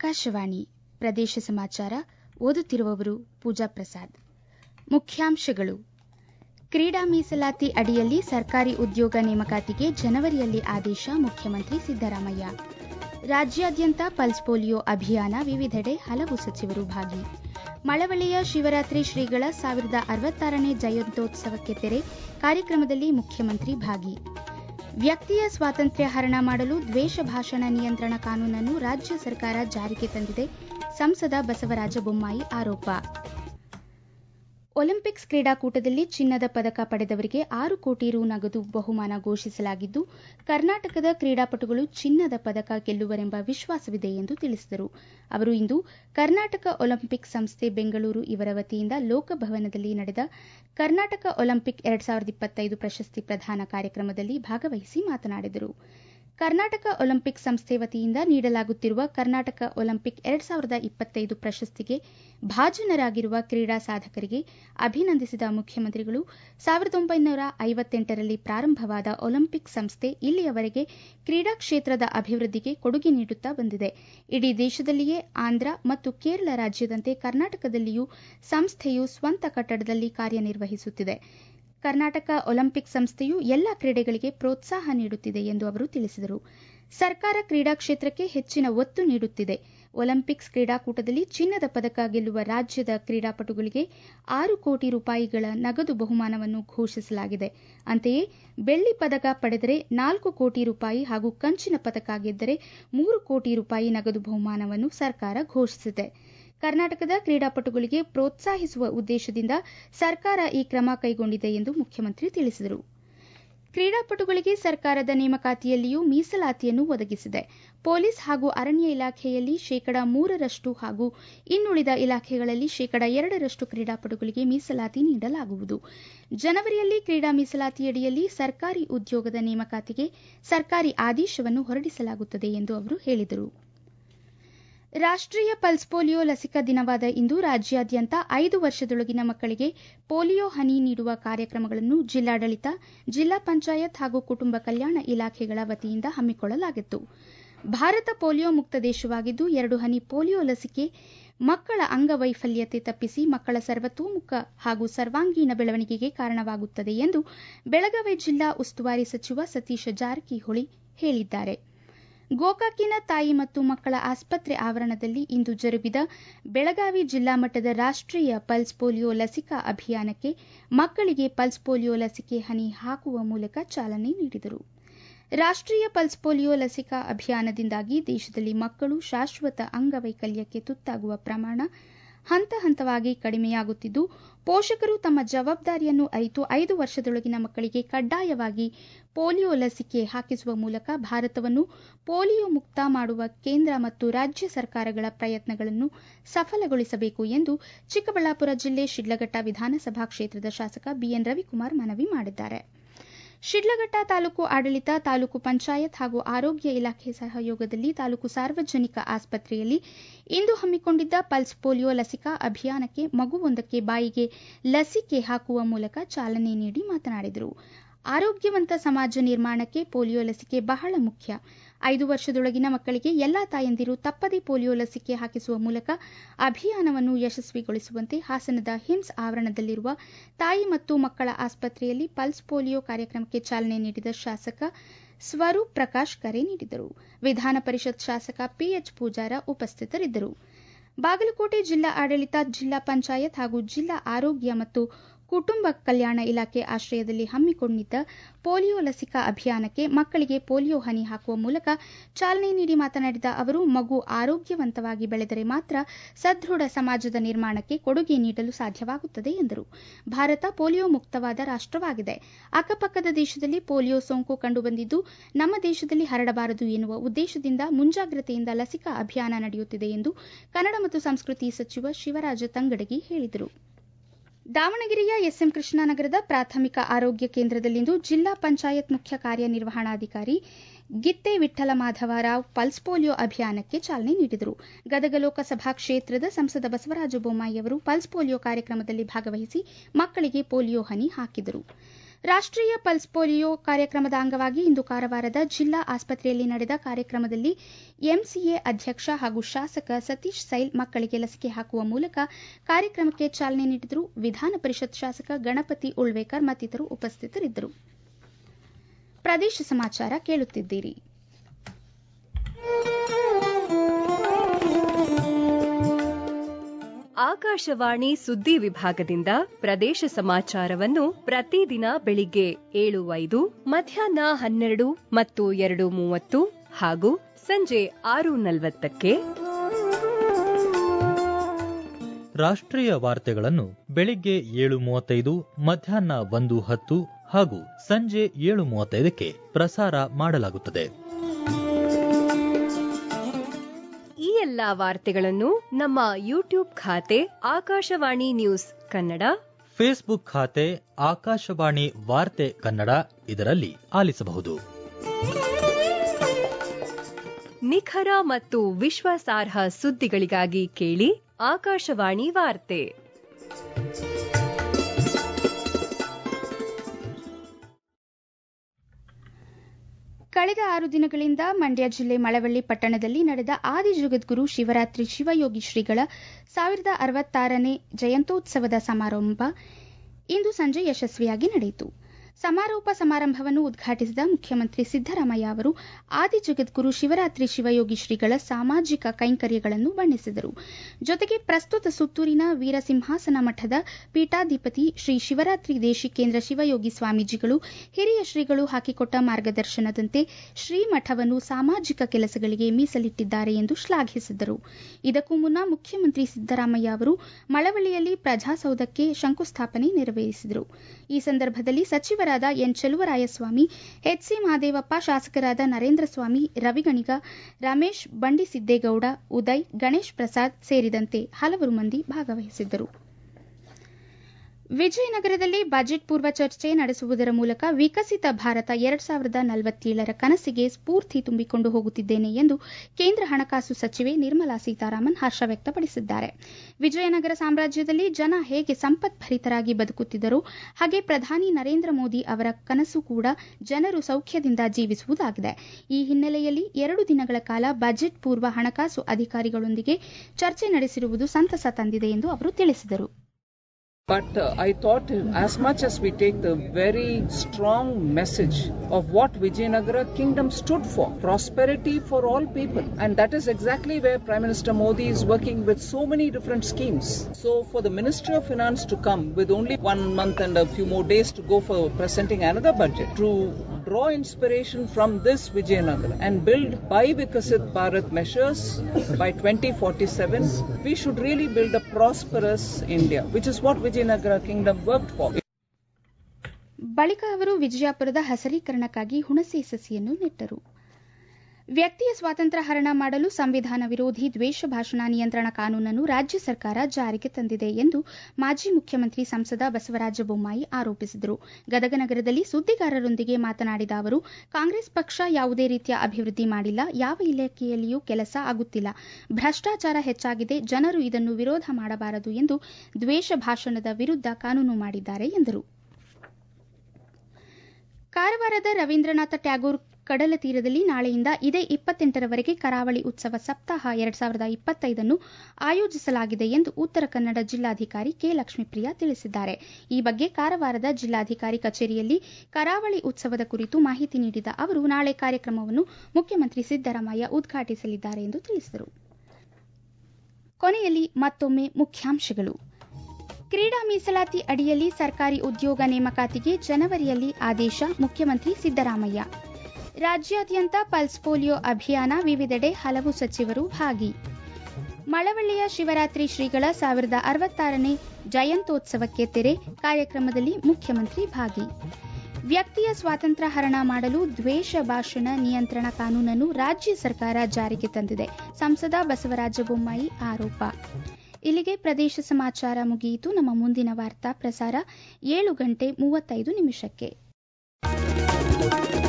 ಆಕಾಶವಾಣಿ ಪ್ರದೇಶ ಸಮಾಚಾರ ಓದುತ್ತಿರುವವರು ಪೂಜಾ ಪ್ರಸಾದ್ ಮುಖ್ಯಾಂಶಗಳು ಕ್ರೀಡಾ ಮೀಸಲಾತಿ ಅಡಿಯಲ್ಲಿ ಸರ್ಕಾರಿ ಉದ್ಯೋಗ ನೇಮಕಾತಿಗೆ ಜನವರಿಯಲ್ಲಿ ಆದೇಶ ಮುಖ್ಯಮಂತ್ರಿ ಸಿದ್ದರಾಮಯ್ಯ ರಾಜ್ಯಾದ್ಯಂತ ಪಲ್ಸ್ ಪೋಲಿಯೋ ಅಭಿಯಾನ ವಿವಿಧೆಡೆ ಹಲವು ಸಚಿವರು ಭಾಗಿ ಮಳವಳ್ಳಿಯ ಶಿವರಾತ್ರಿ ಶ್ರೀಗಳ ಸಾವಿರದ ಅರವತ್ತಾರನೇ ಜಯಂತ್ಯೋತ್ಸವಕ್ಕೆ ತೆರೆ ಕಾರ್ಯಕ್ರಮದಲ್ಲಿ ಮುಖ್ಯಮಂತ್ರಿ ಭಾಗಿ ವ್ಯಕ್ತಿಯ ಸ್ವಾತಂತ್ರ್ಯ ಹರಣ ಮಾಡಲು ದ್ವೇಷ ಭಾಷಣ ನಿಯಂತ್ರಣ ಕಾನೂನನ್ನು ರಾಜ್ಯ ಸರ್ಕಾರ ಜಾರಿಗೆ ತಂದಿದೆ ಸಂಸದ ಬಸವರಾಜ ಬೊಮ್ಮಾಯಿ ಆರೋಪ ಒಲಿಂಪಿಕ್ಸ್ ಕ್ರೀಡಾಕೂಟದಲ್ಲಿ ಚಿನ್ನದ ಪದಕ ಪಡೆದವರಿಗೆ ಆರು ಕೋಟಿ ರು ನಗದು ಬಹುಮಾನ ಘೋಷಿಸಲಾಗಿದ್ದು ಕರ್ನಾಟಕದ ಕ್ರೀಡಾಪಟುಗಳು ಚಿನ್ನದ ಪದಕ ಗೆಲ್ಲುವರೆಂಬ ವಿಶ್ವಾಸವಿದೆ ಎಂದು ತಿಳಿಸಿದರು ಅವರು ಇಂದು ಕರ್ನಾಟಕ ಒಲಿಂಪಿಕ್ ಸಂಸ್ಥೆ ಬೆಂಗಳೂರು ಇವರ ವತಿಯಿಂದ ಲೋಕಭವನದಲ್ಲಿ ನಡೆದ ಕರ್ನಾಟಕ ಒಲಿಂಪಿಕ್ ಎರಡ್ ಸಾವಿರದ ಇಪ್ಪತ್ತೈದು ಪ್ರಶಸ್ತಿ ಪ್ರದಾನ ಕಾರ್ಯಕ್ರಮದಲ್ಲಿ ಭಾಗವಹಿಸಿ ಮಾತನಾಡಿದರು ಕರ್ನಾಟಕ ಒಲಿಂಪಿಕ್ ಸಂಸ್ಥೆ ವತಿಯಿಂದ ನೀಡಲಾಗುತ್ತಿರುವ ಕರ್ನಾಟಕ ಒಲಿಂಪಿಕ್ ಎರಡ್ ಸಾವಿರದ ಇಪ್ಪತ್ತೈದು ಪ್ರಶಸ್ತಿಗೆ ಭಾಜನರಾಗಿರುವ ಕ್ರೀಡಾ ಸಾಧಕರಿಗೆ ಅಭಿನಂದಿಸಿದ ಮುಖ್ಯಮಂತ್ರಿಗಳು ಸಾವಿರದ ಒಂಬೈನೂರ ಐವತ್ತೆಂಟರಲ್ಲಿ ಪ್ರಾರಂಭವಾದ ಒಲಿಂಪಿಕ್ ಸಂಸ್ಥೆ ಇಲ್ಲಿಯವರೆಗೆ ಕ್ರೀಡಾ ಕ್ಷೇತ್ರದ ಅಭಿವೃದ್ಧಿಗೆ ಕೊಡುಗೆ ನೀಡುತ್ತಾ ಬಂದಿದೆ ಇಡೀ ದೇಶದಲ್ಲಿಯೇ ಆಂಧ್ರ ಮತ್ತು ಕೇರಳ ರಾಜ್ಯದಂತೆ ಕರ್ನಾಟಕದಲ್ಲಿಯೂ ಸಂಸ್ಥೆಯು ಸ್ವಂತ ಕಟ್ಟಡದಲ್ಲಿ ಕಾರ್ಯನಿರ್ವಹಿಸುತ್ತಿದೆ ಕರ್ನಾಟಕ ಒಲಿಂಪಿಕ್ ಸಂಸ್ಥೆಯು ಎಲ್ಲಾ ಕ್ರೀಡೆಗಳಿಗೆ ಪ್ರೋತ್ಸಾಹ ನೀಡುತ್ತಿದೆ ಎಂದು ಅವರು ತಿಳಿಸಿದರು ಸರ್ಕಾರ ಕ್ರೀಡಾ ಕ್ಷೇತ್ರಕ್ಕೆ ಹೆಚ್ಚಿನ ಒತ್ತು ನೀಡುತ್ತಿದೆ ಒಲಿಂಪಿಕ್ಸ್ ಕ್ರೀಡಾಕೂಟದಲ್ಲಿ ಚಿನ್ನದ ಪದಕ ಗೆಲ್ಲುವ ರಾಜ್ಯದ ಕ್ರೀಡಾಪಟುಗಳಿಗೆ ಆರು ಕೋಟಿ ರೂಪಾಯಿಗಳ ನಗದು ಬಹುಮಾನವನ್ನು ಘೋಷಿಸಲಾಗಿದೆ ಅಂತೆಯೇ ಬೆಳ್ಳಿ ಪದಕ ಪಡೆದರೆ ನಾಲ್ಕು ಕೋಟಿ ರೂಪಾಯಿ ಹಾಗೂ ಕಂಚಿನ ಪದಕ ಗೆದ್ದರೆ ಮೂರು ಕೋಟಿ ರೂಪಾಯಿ ನಗದು ಬಹುಮಾನವನ್ನು ಸರ್ಕಾರ ಘೋಷಿಸಿದೆ ಕರ್ನಾಟಕದ ಕ್ರೀಡಾಪಟುಗಳಿಗೆ ಪ್ರೋತ್ಸಾಹಿಸುವ ಉದ್ದೇಶದಿಂದ ಸರ್ಕಾರ ಈ ಕ್ರಮ ಕೈಗೊಂಡಿದೆ ಎಂದು ಮುಖ್ಯಮಂತ್ರಿ ತಿಳಿಸಿದರು ಕ್ರೀಡಾಪಟುಗಳಿಗೆ ಸರ್ಕಾರದ ನೇಮಕಾತಿಯಲ್ಲಿಯೂ ಮೀಸಲಾತಿಯನ್ನು ಒದಗಿಸಿದೆ ಪೊಲೀಸ್ ಹಾಗೂ ಅರಣ್ಯ ಇಲಾಖೆಯಲ್ಲಿ ಶೇಕಡ ಮೂರರಷ್ಟು ಹಾಗೂ ಇನ್ನುಳಿದ ಇಲಾಖೆಗಳಲ್ಲಿ ಶೇಕಡ ಎರಡರಷ್ಟು ಕ್ರೀಡಾಪಟುಗಳಿಗೆ ಮೀಸಲಾತಿ ನೀಡಲಾಗುವುದು ಜನವರಿಯಲ್ಲಿ ಕ್ರೀಡಾ ಮೀಸಲಾತಿಯಡಿಯಲ್ಲಿ ಸರ್ಕಾರಿ ಉದ್ಯೋಗದ ನೇಮಕಾತಿಗೆ ಸರ್ಕಾರಿ ಆದೇಶವನ್ನು ಹೊರಡಿಸಲಾಗುತ್ತದೆ ಎಂದು ಅವರು ಹೇಳಿದರು ರಾಷ್ಟೀಯ ಪಲ್ಸ್ ಪೋಲಿಯೋ ಲಸಿಕಾ ದಿನವಾದ ಇಂದು ರಾಜ್ಯಾದ್ಯಂತ ಐದು ವರ್ಷದೊಳಗಿನ ಮಕ್ಕಳಿಗೆ ಪೋಲಿಯೋ ಹನಿ ನೀಡುವ ಕಾರ್ಯಕ್ರಮಗಳನ್ನು ಜಿಲ್ಲಾಡಳಿತ ಜಿಲ್ಲಾ ಪಂಚಾಯತ್ ಹಾಗೂ ಕುಟುಂಬ ಕಲ್ಯಾಣ ಇಲಾಖೆಗಳ ವತಿಯಿಂದ ಹಮ್ಮಿಕೊಳ್ಳಲಾಗಿತ್ತು ಭಾರತ ಪೋಲಿಯೋ ಮುಕ್ತ ದೇಶವಾಗಿದ್ದು ಎರಡು ಹನಿ ಪೋಲಿಯೋ ಲಸಿಕೆ ಮಕ್ಕಳ ಅಂಗವೈಫಲ್ಯತೆ ತಪ್ಪಿಸಿ ಮಕ್ಕಳ ಸರ್ವತೋಮುಖ ಹಾಗೂ ಸರ್ವಾಂಗೀಣ ಬೆಳವಣಿಗೆಗೆ ಕಾರಣವಾಗುತ್ತದೆ ಎಂದು ಬೆಳಗಾವಿ ಜಿಲ್ಲಾ ಉಸ್ತುವಾರಿ ಸಚಿವ ಸತೀಶ ಜಾರಕಿಹೊಳಿ ಹೇಳಿದ್ದಾರೆ ಗೋಕಾಕಿನ ತಾಯಿ ಮತ್ತು ಮಕ್ಕಳ ಆಸ್ಪತ್ರೆ ಆವರಣದಲ್ಲಿ ಇಂದು ಜರುಗಿದ ಬೆಳಗಾವಿ ಜಿಲ್ಲಾ ಮಟ್ಟದ ರಾಷ್ಟೀಯ ಪಲ್ಸ್ ಪೋಲಿಯೋ ಲಸಿಕಾ ಅಭಿಯಾನಕ್ಕೆ ಮಕ್ಕಳಿಗೆ ಪಲ್ಸ್ ಪೋಲಿಯೋ ಲಸಿಕೆ ಹನಿ ಹಾಕುವ ಮೂಲಕ ಚಾಲನೆ ನೀಡಿದರು ರಾಷ್ಟೀಯ ಪಲ್ಸ್ ಪೋಲಿಯೋ ಲಸಿಕಾ ಅಭಿಯಾನದಿಂದಾಗಿ ದೇಶದಲ್ಲಿ ಮಕ್ಕಳು ಶಾಶ್ವತ ಅಂಗವೈಕಲ್ಯಕ್ಕೆ ತುತ್ತಾಗುವ ಪ್ರಮಾಣ ಹಂತ ಹಂತವಾಗಿ ಕಡಿಮೆಯಾಗುತ್ತಿದ್ದು ಪೋಷಕರು ತಮ್ಮ ಜವಾಬ್ದಾರಿಯನ್ನು ಅರಿತು ಐದು ವರ್ಷದೊಳಗಿನ ಮಕ್ಕಳಿಗೆ ಕಡ್ಡಾಯವಾಗಿ ಪೋಲಿಯೋ ಲಸಿಕೆ ಹಾಕಿಸುವ ಮೂಲಕ ಭಾರತವನ್ನು ಪೋಲಿಯೋ ಮುಕ್ತ ಮಾಡುವ ಕೇಂದ್ರ ಮತ್ತು ರಾಜ್ಯ ಸರ್ಕಾರಗಳ ಪ್ರಯತ್ನಗಳನ್ನು ಸಫಲಗೊಳಿಸಬೇಕು ಎಂದು ಚಿಕ್ಕಬಳ್ಳಾಪುರ ಜಿಲ್ಲೆ ಶಿಡ್ಲಘಟ್ಟ ವಿಧಾನಸಭಾ ಕ್ಷೇತ್ರದ ಶಾಸಕ ಬಿಎನ್ ರವಿಕುಮಾರ್ ಮನವಿ ಮಾಡಿದ್ದಾರೆ ಶಿಡ್ಲಘಟ್ಟ ತಾಲೂಕು ಆಡಳಿತ ತಾಲೂಕು ಪಂಚಾಯತ್ ಹಾಗೂ ಆರೋಗ್ಯ ಇಲಾಖೆ ಸಹಯೋಗದಲ್ಲಿ ತಾಲೂಕು ಸಾರ್ವಜನಿಕ ಆಸ್ಪತ್ರೆಯಲ್ಲಿ ಇಂದು ಹಮ್ಮಿಕೊಂಡಿದ್ದ ಪಲ್ಸ್ ಪೋಲಿಯೋ ಲಸಿಕಾ ಅಭಿಯಾನಕ್ಕೆ ಮಗುವೊಂದಕ್ಕೆ ಬಾಯಿಗೆ ಲಸಿಕೆ ಹಾಕುವ ಮೂಲಕ ಚಾಲನೆ ನೀಡಿ ಮಾತನಾಡಿದರು ಆರೋಗ್ಯವಂತ ಸಮಾಜ ನಿರ್ಮಾಣಕ್ಕೆ ಪೋಲಿಯೋ ಲಸಿಕೆ ಬಹಳ ಮುಖ್ಯ ಐದು ವರ್ಷದೊಳಗಿನ ಮಕ್ಕಳಿಗೆ ಎಲ್ಲಾ ತಾಯಂದಿರು ತಪ್ಪದೇ ಪೋಲಿಯೋ ಲಸಿಕೆ ಹಾಕಿಸುವ ಮೂಲಕ ಅಭಿಯಾನವನ್ನು ಯಶಸ್ವಿಗೊಳಿಸುವಂತೆ ಹಾಸನದ ಹಿಮ್ಸ್ ಆವರಣದಲ್ಲಿರುವ ತಾಯಿ ಮತ್ತು ಮಕ್ಕಳ ಆಸ್ಪತ್ರೆಯಲ್ಲಿ ಪಲ್ಸ್ ಪೋಲಿಯೋ ಕಾರ್ಯಕ್ರಮಕ್ಕೆ ಚಾಲನೆ ನೀಡಿದ ಶಾಸಕ ಸ್ವರೂಪ್ ಪ್ರಕಾಶ್ ಕರೆ ನೀಡಿದರು ವಿಧಾನ ಪರಿಷತ್ ಶಾಸಕ ಪಿಎಚ್ ಪೂಜಾರ ಉಪಸ್ಥಿತರಿದ್ದರು ಬಾಗಲಕೋಟೆ ಜಿಲ್ಲಾ ಆಡಳಿತ ಜಿಲ್ಲಾ ಪಂಚಾಯತ್ ಹಾಗೂ ಜಿಲ್ಲಾ ಆರೋಗ್ಯ ಮತ್ತು ಕುಟುಂಬ ಕಲ್ಯಾಣ ಇಲಾಖೆ ಆಶ್ರಯದಲ್ಲಿ ಹಮ್ಮಿಕೊಂಡಿದ್ದ ಪೋಲಿಯೋ ಲಸಿಕಾ ಅಭಿಯಾನಕ್ಕೆ ಮಕ್ಕಳಿಗೆ ಪೋಲಿಯೋ ಹನಿ ಹಾಕುವ ಮೂಲಕ ಚಾಲನೆ ನೀಡಿ ಮಾತನಾಡಿದ ಅವರು ಮಗು ಆರೋಗ್ಯವಂತವಾಗಿ ಬೆಳೆದರೆ ಮಾತ್ರ ಸದೃಢ ಸಮಾಜದ ನಿರ್ಮಾಣಕ್ಕೆ ಕೊಡುಗೆ ನೀಡಲು ಸಾಧ್ಯವಾಗುತ್ತದೆ ಎಂದರು ಭಾರತ ಪೋಲಿಯೋ ಮುಕ್ತವಾದ ರಾಷ್ಟವಾಗಿದೆ ಅಕ್ಕಪಕ್ಕದ ದೇಶದಲ್ಲಿ ಪೋಲಿಯೋ ಸೋಂಕು ಕಂಡುಬಂದಿದ್ದು ನಮ್ಮ ದೇಶದಲ್ಲಿ ಹರಡಬಾರದು ಎನ್ನುವ ಉದ್ದೇಶದಿಂದ ಮುಂಜಾಗ್ರತೆಯಿಂದ ಲಸಿಕಾ ಅಭಿಯಾನ ನಡೆಯುತ್ತಿದೆ ಎಂದು ಕನ್ನಡ ಮತ್ತು ಸಂಸ್ಕೃತಿ ಸಚಿವ ಶಿವರಾಜ ತಂಗಡಗಿ ಹೇಳಿದರು ದಾವಣಗೆರೆಯ ಎಸ್ಎಂ ಕೃಷ್ಣನಗರದ ಪ್ರಾಥಮಿಕ ಆರೋಗ್ಯ ಕೇಂದ್ರದಲ್ಲಿಂದು ಜಿಲ್ಲಾ ಪಂಚಾಯತ್ ಮುಖ್ಯ ಕಾರ್ಯನಿರ್ವಹಣಾಧಿಕಾರಿ ಗಿತ್ತೆ ವಿಠಲ ಮಾಧವರಾವ್ ಪಲ್ಸ್ ಪೋಲಿಯೋ ಅಭಿಯಾನಕ್ಕೆ ಚಾಲನೆ ನೀಡಿದರು ಗದಗ ಲೋಕಸಭಾ ಕ್ಷೇತ್ರದ ಸಂಸದ ಬಸವರಾಜ ಬೊಮ್ಮಾಯಿ ಅವರು ಪಲ್ಸ್ ಪೋಲಿಯೋ ಕಾರ್ಯಕ್ರಮದಲ್ಲಿ ಭಾಗವಹಿಸಿ ಮಕ್ಕಳಿಗೆ ಪೋಲಿಯೋ ಹನಿ ಹಾಕಿದರು ರಾಷ್ಟೀಯ ಪಲ್ಸ್ ಪೋಲಿಯೋ ಕಾರ್ಯಕ್ರಮದ ಅಂಗವಾಗಿ ಇಂದು ಕಾರವಾರದ ಜಿಲ್ಲಾ ಆಸ್ಪತ್ರೆಯಲ್ಲಿ ನಡೆದ ಕಾರ್ಯಕ್ರಮದಲ್ಲಿ ಎಂಸಿಎ ಅಧ್ಯಕ್ಷ ಹಾಗೂ ಶಾಸಕ ಸತೀಶ್ ಸೈಲ್ ಮಕ್ಕಳಿಗೆ ಲಸಿಕೆ ಹಾಕುವ ಮೂಲಕ ಕಾರ್ಯಕ್ರಮಕ್ಕೆ ಚಾಲನೆ ನೀಡಿದರು ವಿಧಾನ ಪರಿಷತ್ ಶಾಸಕ ಗಣಪತಿ ಉಳ್ವೇಕರ್ ಮತ್ತಿತರರು ಉಪಸ್ಥಿತರಿದ್ದರು ಪ್ರದೇಶ ಸಮಾಚಾರ ಕೇಳುತ್ತಿದ್ದೀರಿ ಆಕಾಶವಾಣಿ ಸುದ್ದಿ ವಿಭಾಗದಿಂದ ಪ್ರದೇಶ ಸಮಾಚಾರವನ್ನು ಪ್ರತಿದಿನ ಬೆಳಿಗ್ಗೆ ಏಳು ಐದು ಮಧ್ಯಾಹ್ನ ಹನ್ನೆರಡು ಮತ್ತು ಎರಡು ಮೂವತ್ತು ಹಾಗೂ ಸಂಜೆ ಆರು ನಲವತ್ತಕ್ಕೆ ರಾಷ್ಟ್ರೀಯ ವಾರ್ತೆಗಳನ್ನು ಬೆಳಿಗ್ಗೆ ಏಳು ಮೂವತ್ತೈದು ಮಧ್ಯಾಹ್ನ ಒಂದು ಹತ್ತು ಹಾಗೂ ಸಂಜೆ ಏಳು ಮೂವತ್ತೈದಕ್ಕೆ ಪ್ರಸಾರ ಮಾಡಲಾಗುತ್ತದೆ ಈ ಎಲ್ಲಾ ವಾರ್ತೆಗಳನ್ನು ನಮ್ಮ ಯೂಟ್ಯೂಬ್ ಖಾತೆ ಆಕಾಶವಾಣಿ ನ್ಯೂಸ್ ಕನ್ನಡ ಫೇಸ್ಬುಕ್ ಖಾತೆ ಆಕಾಶವಾಣಿ ವಾರ್ತೆ ಕನ್ನಡ ಇದರಲ್ಲಿ ಆಲಿಸಬಹುದು ನಿಖರ ಮತ್ತು ವಿಶ್ವಾಸಾರ್ಹ ಸುದ್ದಿಗಳಿಗಾಗಿ ಕೇಳಿ ಆಕಾಶವಾಣಿ ವಾರ್ತೆ ಕಳೆದ ಆರು ದಿನಗಳಿಂದ ಮಂಡ್ಯ ಜಿಲ್ಲೆ ಮಳವಳ್ಳಿ ಪಟ್ಟಣದಲ್ಲಿ ನಡೆದ ಆದಿ ಜಗದ್ಗುರು ಶಿವರಾತ್ರಿ ಶಿವಯೋಗಿ ಶ್ರೀಗಳ ಸಾವಿರದ ಅರವತ್ತಾರನೇ ಜಯಂತ್ಯೋತ್ಸವದ ಸಮಾರಂಭ ಇಂದು ಸಂಜೆ ಯಶಸ್ವಿಯಾಗಿ ನಡೆಯಿತು ಸಮಾರೋಪ ಸಮಾರಂಭವನ್ನು ಉದ್ಘಾಟಿಸಿದ ಮುಖ್ಯಮಂತ್ರಿ ಸಿದ್ದರಾಮಯ್ಯ ಅವರು ಆದಿ ಜಗದ್ಗುರು ಶಿವರಾತ್ರಿ ಶಿವಯೋಗಿ ಶ್ರೀಗಳ ಸಾಮಾಜಿಕ ಕೈಂಕರ್ಯಗಳನ್ನು ಬಣ್ಣಿಸಿದರು ಜೊತೆಗೆ ಪ್ರಸ್ತುತ ಸುತ್ತೂರಿನ ವೀರಸಿಂಹಾಸನ ಮಠದ ಪೀಠಾಧಿಪತಿ ಶ್ರೀ ಶಿವರಾತ್ರಿ ದೇಶಿಕೇಂದ್ರ ಶಿವಯೋಗಿ ಸ್ವಾಮೀಜಿಗಳು ಹಿರಿಯ ಶ್ರೀಗಳು ಹಾಕಿಕೊಟ್ಟ ಮಾರ್ಗದರ್ಶನದಂತೆ ಶ್ರೀಮಠವನ್ನು ಸಾಮಾಜಿಕ ಕೆಲಸಗಳಿಗೆ ಮೀಸಲಿಟ್ಟಿದ್ದಾರೆ ಎಂದು ಶ್ಲಾಘಿಸಿದರು ಇದಕ್ಕೂ ಮುನ್ನ ಮುಖ್ಯಮಂತ್ರಿ ಸಿದ್ದರಾಮಯ್ಯ ಅವರು ಮಳವಳ್ಳಿಯಲ್ಲಿ ಪ್ರಜಾಸೌಧಕ್ಕೆ ಶಂಕುಸ್ಥಾಪನೆ ನೆರವೇರಿಸಿದರು ಈ ಸಂದರ್ಭದಲ್ಲಿ ಸಚಿವರಾದ ಎನ್ ಚೆಲುವರಾಯಸ್ವಾಮಿ ಎಚ್ಸಿ ಮಹದೇವಪ್ಪ ಶಾಸಕರಾದ ನರೇಂದ್ರ ಸ್ವಾಮಿ ರವಿಗಣಿಗ ರಮೇಶ್ ಬಂಡಿಸಿದ್ದೇಗೌಡ ಉದಯ್ ಗಣೇಶ್ ಪ್ರಸಾದ್ ಸೇರಿದಂತೆ ಹಲವರು ಮಂದಿ ಭಾಗವಹಿಸಿದ್ದರು ವಿಜಯನಗರದಲ್ಲಿ ಬಜೆಟ್ ಪೂರ್ವ ಚರ್ಚೆ ನಡೆಸುವುದರ ಮೂಲಕ ವಿಕಸಿತ ಭಾರತ ಎರಡ್ ಸಾವಿರದ ನಲವತ್ತೇಳರ ಕನಸಿಗೆ ಸ್ಫೂರ್ತಿ ತುಂಬಿಕೊಂಡು ಹೋಗುತ್ತಿದ್ದೇನೆ ಎಂದು ಕೇಂದ್ರ ಹಣಕಾಸು ಸಚಿವೆ ನಿರ್ಮಲಾ ಸೀತಾರಾಮನ್ ಹರ್ಷ ವ್ಯಕ್ತಪಡಿಸಿದ್ದಾರೆ ವಿಜಯನಗರ ಸಾಮ್ರಾಜ್ಯದಲ್ಲಿ ಜನ ಹೇಗೆ ಸಂಪತ್ಭರಿತರಾಗಿ ಬದುಕುತ್ತಿದ್ದರೋ ಹಾಗೆ ಪ್ರಧಾನಿ ನರೇಂದ್ರ ಮೋದಿ ಅವರ ಕನಸು ಕೂಡ ಜನರು ಸೌಖ್ಯದಿಂದ ಜೀವಿಸುವುದಾಗಿದೆ ಈ ಹಿನ್ನೆಲೆಯಲ್ಲಿ ಎರಡು ದಿನಗಳ ಕಾಲ ಬಜೆಟ್ ಪೂರ್ವ ಹಣಕಾಸು ಅಧಿಕಾರಿಗಳೊಂದಿಗೆ ಚರ್ಚೆ ನಡೆಸಿರುವುದು ಸಂತಸ ತಂದಿದೆ ಎಂದು ಅವರು ತಿಳಿಸಿದರು But uh, I thought as much as we take the very strong message of what Vijayanagara kingdom stood for, prosperity for all people. And that is exactly where Prime Minister Modi is working with so many different schemes. So for the Ministry of Finance to come with only one month and a few more days to go for presenting another budget to draw inspiration from this Vijayanagara and build by Vikasit Bharat measures by 2047, we should really build a prosperous India, which is what Vijayanagara kingdom worked for. ಬಳಿಕ ಅವರು ವಿಜಯಪುರದ ಹಸರೀಕರಣಕ್ಕಾಗಿ ಹುಣಸೆ ಸಸಿಯನ್ನು ನೆಟ್ಟರು ವ್ಯಕ್ತಿಯ ಸ್ವಾತಂತ್ರ್ಯ ಹರಣ ಮಾಡಲು ಸಂವಿಧಾನ ವಿರೋಧಿ ದ್ವೇಷ ಭಾಷಣ ನಿಯಂತ್ರಣ ಕಾನೂನನ್ನು ರಾಜ್ಯ ಸರ್ಕಾರ ಜಾರಿಗೆ ತಂದಿದೆ ಎಂದು ಮಾಜಿ ಮುಖ್ಯಮಂತ್ರಿ ಸಂಸದ ಬಸವರಾಜ ಬೊಮ್ಮಾಯಿ ಆರೋಪಿಸಿದರು ಗದಗನಗರದಲ್ಲಿ ಸುದ್ದಿಗಾರರೊಂದಿಗೆ ಮಾತನಾಡಿದ ಅವರು ಕಾಂಗ್ರೆಸ್ ಪಕ್ಷ ಯಾವುದೇ ರೀತಿಯ ಅಭಿವೃದ್ಧಿ ಮಾಡಿಲ್ಲ ಯಾವ ಇಲಾಖೆಯಲ್ಲಿಯೂ ಕೆಲಸ ಆಗುತ್ತಿಲ್ಲ ಭ್ರಷ್ಟಾಚಾರ ಹೆಚ್ಚಾಗಿದೆ ಜನರು ಇದನ್ನು ವಿರೋಧ ಮಾಡಬಾರದು ಎಂದು ದ್ವೇಷ ಭಾಷಣದ ವಿರುದ್ಧ ಕಾನೂನು ಮಾಡಿದ್ದಾರೆ ಎಂದರು ಕಾರವಾರದ ರವೀಂದ್ರನಾಥ ಟ್ಯಾಗೋರ್ ಕಡಲ ತೀರದಲ್ಲಿ ನಾಳೆಯಿಂದ ಇದೇ ಇಪ್ಪತ್ತೆಂಟರವರೆಗೆ ಕರಾವಳಿ ಉತ್ಸವ ಸಪ್ತಾಹ ಎರಡ್ ಸಾವಿರದ ಇಪ್ಪತ್ತೈದನ್ನು ಆಯೋಜಿಸಲಾಗಿದೆ ಎಂದು ಉತ್ತರ ಕನ್ನಡ ಜಿಲ್ಲಾಧಿಕಾರಿ ಕೆ ಲಕ್ಷ್ಮೀಪ್ರಿಯಾ ತಿಳಿಸಿದ್ದಾರೆ ಈ ಬಗ್ಗೆ ಕಾರವಾರದ ಜಿಲ್ಲಾಧಿಕಾರಿ ಕಚೇರಿಯಲ್ಲಿ ಕರಾವಳಿ ಉತ್ಸವದ ಕುರಿತು ಮಾಹಿತಿ ನೀಡಿದ ಅವರು ನಾಳೆ ಕಾರ್ಯಕ್ರಮವನ್ನು ಮುಖ್ಯಮಂತ್ರಿ ಸಿದ್ದರಾಮಯ್ಯ ಉದ್ಘಾಟಿಸಲಿದ್ದಾರೆ ಎಂದು ತಿಳಿಸಿದರು ಕೊನೆಯಲ್ಲಿ ಮತ್ತೊಮ್ಮೆ ಮುಖ್ಯಾಂಶಗಳು ಕ್ರೀಡಾ ಮೀಸಲಾತಿ ಅಡಿಯಲ್ಲಿ ಸರ್ಕಾರಿ ಉದ್ಯೋಗ ನೇಮಕಾತಿಗೆ ಜನವರಿಯಲ್ಲಿ ಆದೇಶ ಮುಖ್ಯಮಂತ್ರಿ ಸಿದ್ದರಾಮಯ್ಯ ರಾಜ್ಯಾದ್ಯಂತ ಪಲ್ಸ್ ಪೋಲಿಯೋ ಅಭಿಯಾನ ವಿವಿಧೆಡೆ ಹಲವು ಸಚಿವರು ಭಾಗಿ ಮಳವಳ್ಳಿಯ ಶಿವರಾತ್ರಿ ಶ್ರೀಗಳ ಸಾವಿರದ ಅರವತ್ತಾರನೇ ಜಯಂತ್ಯೋತ್ಸವಕ್ಕೆ ತೆರೆ ಕಾರ್ಯಕ್ರಮದಲ್ಲಿ ಮುಖ್ಯಮಂತ್ರಿ ಭಾಗಿ ವ್ಯಕ್ತಿಯ ಸ್ವಾತಂತ್ರ್ಯ ಹರಣ ಮಾಡಲು ದ್ವೇಷ ಭಾಷಣ ನಿಯಂತ್ರಣ ಕಾನೂನನ್ನು ರಾಜ್ಯ ಸರ್ಕಾರ ಜಾರಿಗೆ ತಂದಿದೆ ಸಂಸದ ಬಸವರಾಜ ಬೊಮ್ಮಾಯಿ ಆರೋಪ ಇಲ್ಲಿಗೆ ಪ್ರದೇಶ ಸಮಾಚಾರ ಮುಗಿಯಿತು ನಮ್ಮ ಮುಂದಿನ ವಾರ್ತಾ ಪ್ರಸಾರ ಏಳು ಗಂಟೆ ಮೂವತ್ತೈದು ನಿಮಿಷಕ್ಕೆ